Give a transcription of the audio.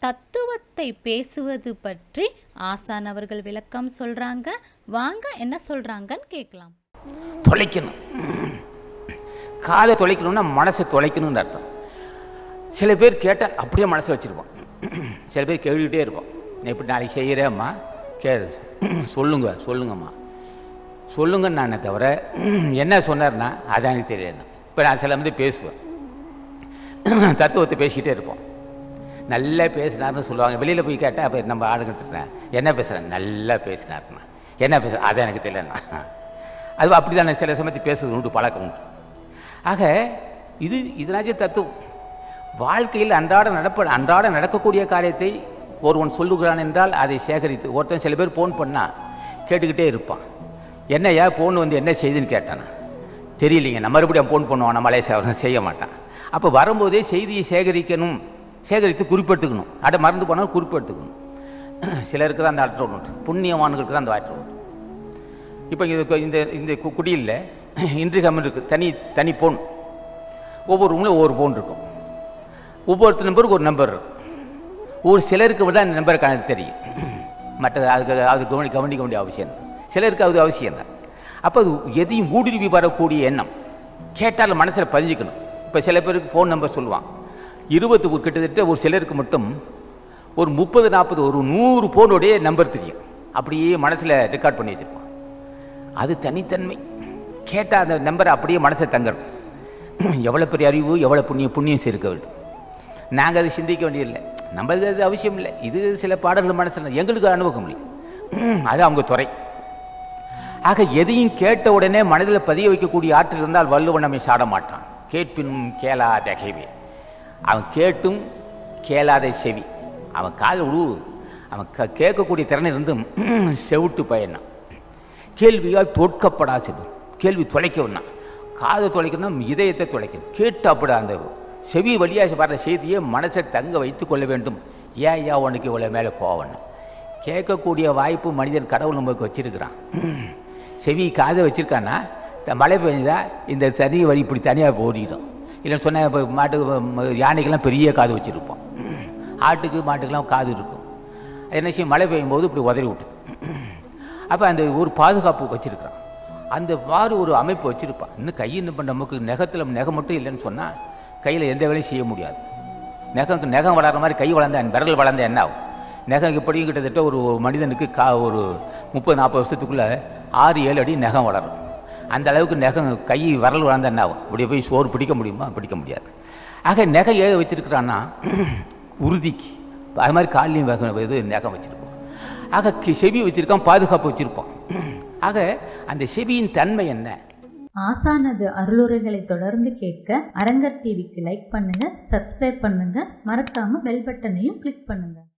தத்துவத்தை பேசுவது பற்றி ஆசான் அவர்கள் விளக்கம் சொல்றாங்க வாங்க என்ன சொல்றாங்கன்னு கேட்கலாம் தொலைக்கணும் காதை தொலைக்கணும்னா மனசை தொலைக்கணும்னு அர்த்தம் சில பேர் கேட்டால் அப்படியே மனசை வச்சுருப்போம் சில பேர் கேட்டுக்கிட்டே இருப்போம் நீ இப்படி நாளைக்கு செய்கிறேம்மா கேளு சொல்லுங்க சொல்லுங்கம்மா சொல்லுங்கன்னு நானே தவிர என்ன சொன்னார்னா அதான் எனக்கு தெரியாது இப்போ நான் சில வந்து பேசுவேன் தத்துவத்தை பேசிக்கிட்டே இருப்போம் நல்லா பேசினார்னு சொல்லுவாங்க வெளியில் போய் கேட்டால் அப்போ நம்ம ஆடுகிட்டு என்ன பேசுகிறேன் நல்லா பேசினார்னா என்ன பேச அதான் எனக்கு தெரியலண்ணா அது அப்படி தான் சில சமயத்தில் பேசுறது உண்டு பழக்கம் உண்டு ஆக இது இதனாச்சும் தத்துவம் வாழ்க்கையில் அன்றாட நடப்ப அன்றாட நடக்கக்கூடிய காரியத்தை ஒருவன் சொல்லுகிறான் என்றால் அதை சேகரித்து ஒருத்தன் சில பேர் ஃபோன் பண்ணா கேட்டுக்கிட்டே இருப்பான் என்னய்யா ஃபோன் வந்து என்ன செய்துன்னு கேட்டானா தெரியலைங்க நான் மறுபடியும் ஃபோன் பண்ணுவான் நான் மலேசியா செய்ய மாட்டான் அப்போ வரும்போதே செய்தியை சேகரிக்கணும் சேகரித்து குறிப்பெடுத்துக்கணும் அட மறந்து போனாலும் குறிப்பெடுத்துக்கணும் சிலருக்கு தான் அந்த ஆற்றல் உண்டு புண்ணியவான்களுக்கு தான் அந்த ஆற்றல் உண்டு இப்போ இது இந்த இந்த கு- குடியில் இன்ட்ரி கம்மன் இருக்குது தனி தனி ஃபோன் ஒவ்வொரு ரூம்லையும் ஒவ்வொரு ஃபோன் இருக்கும் ஒவ்வொருத்தர் நம்பருக்கு ஒரு நம்பர் இருக்கும் ஒரு சிலருக்கு தான் அந்த நம்பர் கணக்கு தெரியும் மற்ற அதுக்கு அது கவனி கவனிக்க வேண்டிய அவசியம் இல்லை. சிலருக்கு அது அவசியம் தான் அப்போ அது எதையும் ஊடுருவி வரக்கூடிய எண்ணம் கேட்டால் மனசில் பதிஞ்சுக்கணும் இப்போ சில பேருக்கு ஃபோன் நம்பர் சொல்லுவான் இருபத்தி ஒரு கிட்டத்தட்ட ஒரு சிலருக்கு மட்டும் ஒரு முப்பது நாற்பது ஒரு நூறு ஃபோனுடைய நம்பர் தெரியும் அப்படியே மனசில் ரெக்கார்ட் பண்ணி வச்சிருப்பான் அது தனித்தன்மை கேட்டால் அந்த நம்பரை அப்படியே மனசை தங்கணும் எவ்வளோ பெரிய அறிவு எவ்வளோ புண்ணியம் புண்ணியம் சேர்க்க வேண்டும் நாங்கள் அதை சிந்திக்க வேண்டியதில்லை நம்ம அது அவசியம் இல்லை இது சில பாடல்கள் மனசில் எங்களுக்கு அனுபவம் இல்லை அது அவங்க துறை ஆக எதையும் கேட்ட உடனே மனதில் பதிய வைக்கக்கூடிய ஆற்றல் இருந்தால் வள்ளுவன் நம்மை சாட மாட்டான் கேட்பினும் கேளாத கேள்வி அவன் கேட்டும் கேளாத செவி அவன் கால் உழு அவன் க கேட்கக்கூடிய திறன் இருந்தும் செவிட்டு பயணம் கேள்வியால் தோற்கப்படா செல்வம் கேள்வி தொலைக்கணும்னா காதை தொலைக்கணும் இதயத்தை தொலைக்கணும் கேட்டு அப்படி அந்த செவி வழியாக வர்ற செய்தியை மனசை தங்க வைத்து கொள்ள வேண்டும் ஏன் ஏன் உனக்கு இவ்வளோ மேலே போகணும் கேட்கக்கூடிய வாய்ப்பு மனிதன் கடவுள் நமக்கு வச்சிருக்கிறான் செவி காதை வச்சிருக்கான்னா த- மழை பெஞ்சதா இந்த தனி வழி இப்படி தனியாக ஓடிடும் இல்லைன்னு சொன்னால் இப்போ மாட்டுக்கு ம- யானைக்கெல்லாம் பெரிய காது வச்சுருப்போம் ஆட்டுக்கு மாட்டுக்கெல்லாம் காது இருக்கும் அது என்ன செய்யும் மழை பெய்யும் போது இப்படி உதறி விட்டு அப்போ அந்த ஒரு பாதுகாப்பு வச்சிருக்கிறான் அந்த மாதிரி ஒரு அமைப்பு வச்சிருப்பான் இன்னும் கை இன்னும் நமக்கு நெகத்தில் நெகம் மட்டும் இல்லைன்னு சொன்னால் கையில் எந்த வேலையும் செய்ய முடியாது நெகம் நெகம் வளர்ற மாதிரி கை வளர்ந்தா விரல் வளர்ந்தா என்ன ஆகும் நெகம் இப்படியும் கிட்டத்தட்ட ஒரு மனிதனுக்கு கா ஒரு முப்பது நாற்பது வருஷத்துக்குள்ளே ஆறு ஏழு அடி நெகம் வளரும் அந்த அளவுக்கு நெகம் கை விரல் வளர்ந்தா என்ன ஆகும் இப்படி போய் சோறு பிடிக்க முடியுமா பிடிக்க முடியாது ஆக நெகம் ஏன் வச்சிருக்கிறான்னா உறுதிக்கு அது மாதிரி கால்லையும் வேக இது நெகம் வச்சிருப்போம் ஆக கி- செவி வச்சிருக்கான் பாதுகாப்பு வச்சிருப்போம் ஆக அந்த செவியின் தன்மை என்ன ஆசானது அருளுரைகளை தொடர்ந்து கேட்க அரங்கர் டிவிக்கு லைக் பண்ணுங்க சப்ஸ்கிரைப் பண்ணுங்க மறக்காம பெல் பட்டனையும் கிளிக் பண்ணுங்க